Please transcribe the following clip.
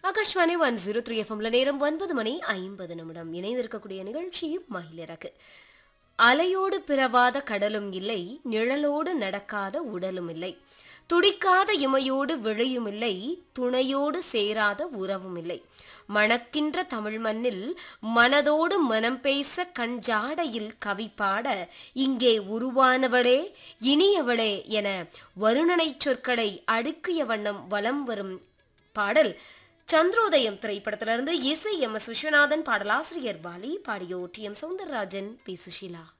Akashvani one zero three எஃப்எம்ல நேரம் ஒன்பது மணி ஐம்பது நிமிடம் இணைந்திருக்கக்கூடிய நிகழ்ச்சி மகிழரகு அலையோடு பிறவாத கடலும் இல்லை நிழலோடு நடக்காத உடலும் இல்லை துடிக்காத இமையோடு விழையும் இல்லை துணையோடு சேராத உறவும் இல்லை மணக்கின்ற தமிழ் மண்ணில் மனதோடு மனம் பேச கண் ஜாடையில் கவி பாட இங்கே உருவானவளே இனியவளே என வருணனைச் சொற்களை அடுக்கிய வண்ணம் வலம் வரும் பாடல் சந்திரோதயம் திரைப்படத்திலிருந்து இசை எம் எஸ் விஸ்வநாதன் பாடலாசிரியர் பாலி பாடியோ T M Soundararajan P Sushila